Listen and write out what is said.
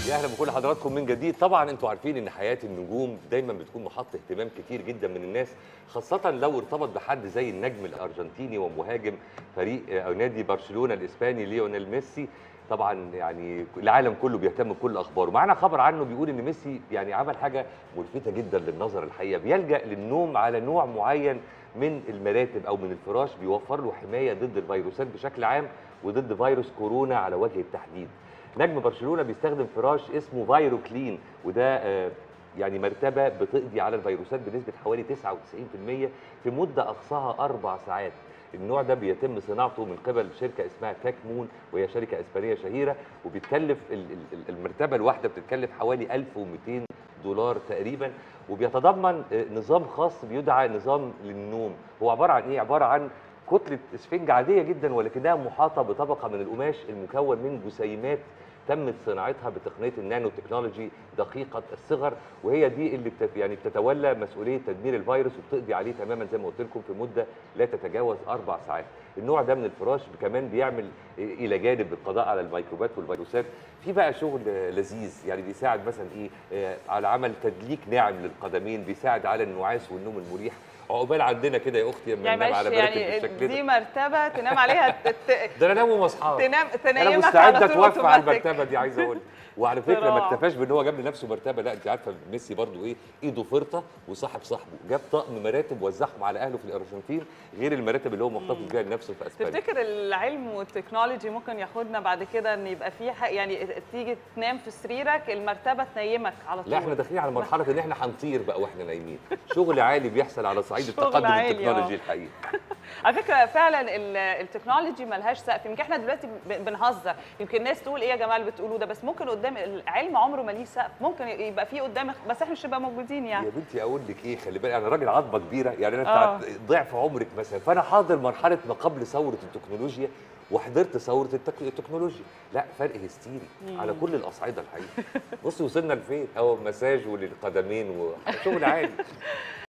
يا اهلا بكل حضراتكم من جديد طبعا انتوا عارفين ان حياه النجوم دايما بتكون محط اهتمام كتير جدا من الناس خاصه لو ارتبط بحد زي النجم الارجنتيني ومهاجم فريق او نادي برشلونه الاسباني ليونيل ميسي طبعا يعني العالم كله بيهتم بكل اخباره معانا خبر عنه بيقول ان ميسي يعني عمل حاجه ملفته جدا للنظر الحقيقه بيلجا للنوم على نوع معين من المراتب او من الفراش بيوفر له حمايه ضد الفيروسات بشكل عام وضد فيروس كورونا على وجه التحديد نجم برشلونه بيستخدم فراش اسمه فايرو كلين وده آه، يعني مرتبه بتقضي على الفيروسات بنسبه حوالي 99% في مده اقصاها اربع ساعات النوع ده بيتم صناعته من قبل شركه اسمها تاك مون وهي شركه اسبانيه شهيره وبيتكلف ال- ال- المرتبه الواحده بتتكلف حوالي 1200 دولار تقريبا وبيتضمن آه، نظام خاص بيدعى نظام للنوم هو عباره عن ايه عباره عن كتله اسفنج عاديه جدا ولكنها محاطه بطبقه من القماش المكون من جسيمات تمت صناعتها بتقنيه النانو تكنولوجي دقيقه الصغر وهي دي اللي بتت يعني بتتولى مسؤوليه تدمير الفيروس وبتقضي عليه تماما زي ما قلت لكم في مده لا تتجاوز اربع ساعات. النوع ده من الفراش كمان بيعمل الى جانب القضاء على الميكروبات والفيروسات في بقى شغل لذيذ يعني بيساعد مثلا ايه آه، على عمل تدليك ناعم للقدمين بيساعد على النعاس والنوم المريح عقبال عندنا كده يا اختي لما يعني ننام معلش على مراتب يعني بالشكل دي ده مرتبه تنام عليها ت- ت- ده انا انام واصحى تنام انا تنيمك مستعد على طول اتوفى على أوتوماتيك. المرتبه دي عايز اقول وعلى فكره ما صراع. اكتفاش بان هو جاب لنفسه مرتبه لا انت عارفه ميسي برضو ايه ايده فرطه وصاحب صاحبه جاب طقم مراتب وزعهم على اهله في الارجنتين غير المراتب اللي هو محتفظ بيها لنفسه في اسبانيا تفتكر العلم والتكنولوجي ممكن ياخدنا بعد كده ان يبقى في حق يعني تيجي تنام في سريرك المرتبه تنيمك على طول لا احنا داخلين على مرحله ان احنا هنطير بقى واحنا نايمين شغل عالي بيحصل على صعيد شغل التقدم عالي، التكنولوجي آه. الحقيقي على فكره فعلا ال- التكنولوجي ملهاش سقف يمكن احنا دلوقتي ب- بنهزر يمكن الناس تقول ايه يا جماعه اللي بتقولوه ده بس ممكن قدام العلم عمره ما ليه سقف ممكن يبقى فيه قدام بس احنا مش هنبقى موجودين يعني يا بنتي اقول لك ايه خلي بالك انا راجل عظمه كبيره يعني انا آه. بتاعت ضعف عمرك مثلا فانا حاضر مرحله ما قبل ثوره التكنولوجيا وحضرت ثوره التك... التكنولوجيا لا فرق هستيري على كل الاصعده الحقيقه بصي وصلنا لفين اهو مساج وللقدمين وشغل عالي